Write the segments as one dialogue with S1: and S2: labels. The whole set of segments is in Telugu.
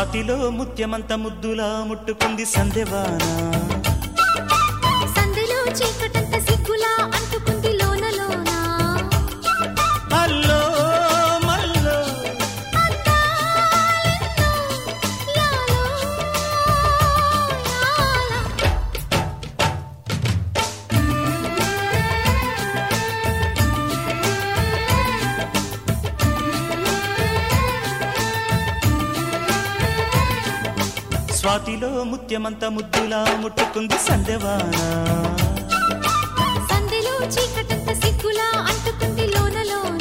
S1: స్వాతిలో ముత్యమంత ముద్దులా ముట్టుకుంది సందెవాన
S2: సందులో చీకటంత సిగ్గులా అంటుకుంది లోన లోన
S1: అల్లో మల్లో
S2: అందాలెన్నో యాలో యాలా
S1: స్వాతిలో ముత్యమంత ముద్దులా ముట్టుకుంది సందెవాన
S2: సందులో చీకటంత సిగ్గులా అంటుకుంది లోన లోన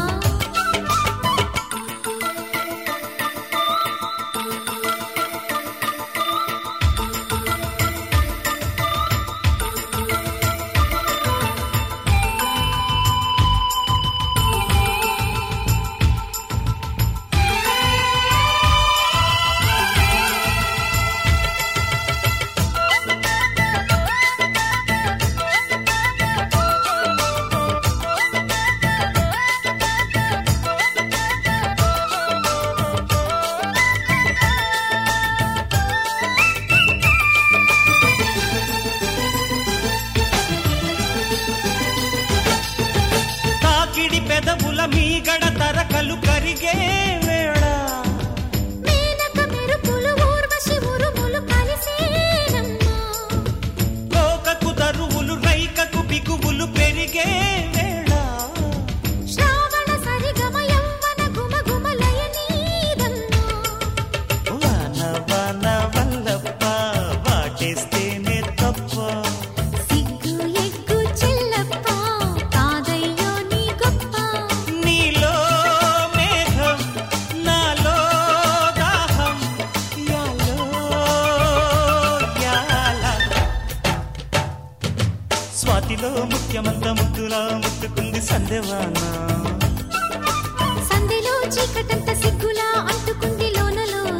S1: తాకిడి పెదవుల మీగడ తరకలు కరిగే వేళ
S2: మేనక మెరుపులు ఊర్వశి ఉరుములు కలిసేనమ్మా
S1: కోకకు దరువులు రైకకు బిగువులు పెరిగే వేళ
S2: శ్రావణ సరిగమ యవ్వన గుమ గుమలయ నీదన్నా
S1: వాన వాన వల్లప్ప వాటేస్తేనే తప్ప
S2: సిగ్గు ఎగ్గు చెల్లప్ప కాదయ్యో నీ గొప్ప
S1: నీలో మేఘం నాలో దాహం యాలో యాల స్వాతిలో ముఖ్యమంత ముద్దులా ముట్టుకుంది సందెవాన
S2: సంధిలో చీకటంత సిగ్గులా అంటుకుంది లోన లోన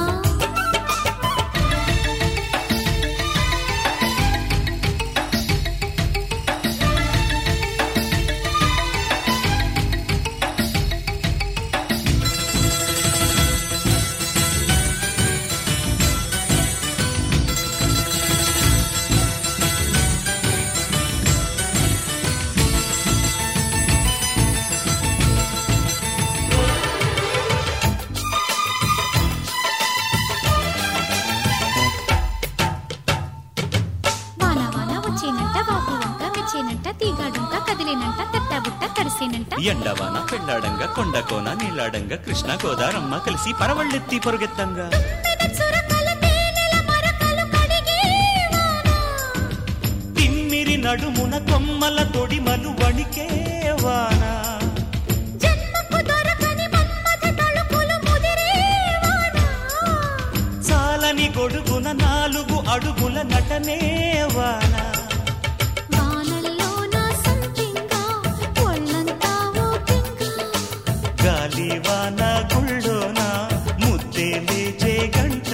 S2: వాన వాన వచ్చేనంట వాపు వంక మెచ్చేనంట తీగాడుంక కదిలేనంట తట్టబుట్ట కరిసేనంట
S1: ఎండవాన పెళ్ళాడంగా కొండకోన నీలాడంగా కృష్ణ గోదారమ్మ కలిసి పరవళ్ళెత్తి పొరుగెత్తంగా
S2: తుమ్మెద చురకల తేనెల మరకలు కడిగే వాన
S1: తిమ్మిరి నడుమున కొమ్మల తొడిమలు వణికే వాన
S2: జన్మకు దొరకని మన్మథ తళుకులు ముదిరే వాన
S1: చాలని గొడుగున నాలుగు అడుగుల నటనే వాన
S2: వానల్లో నా సంపింగా ఒళ్ళంతా ఓపింగా
S1: గాలి వాన గుళ్ళోన ముద్దే లేచే గంట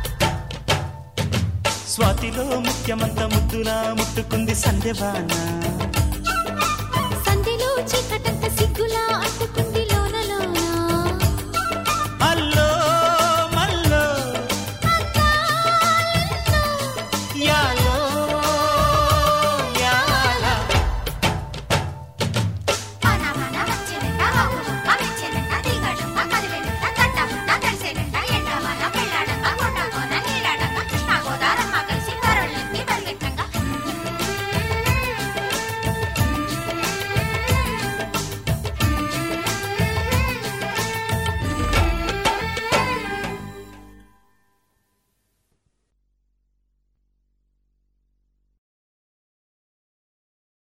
S1: స్వాతిలో ముఖ్యమంత ముద్దులా ముట్టుకుంది సందెవాన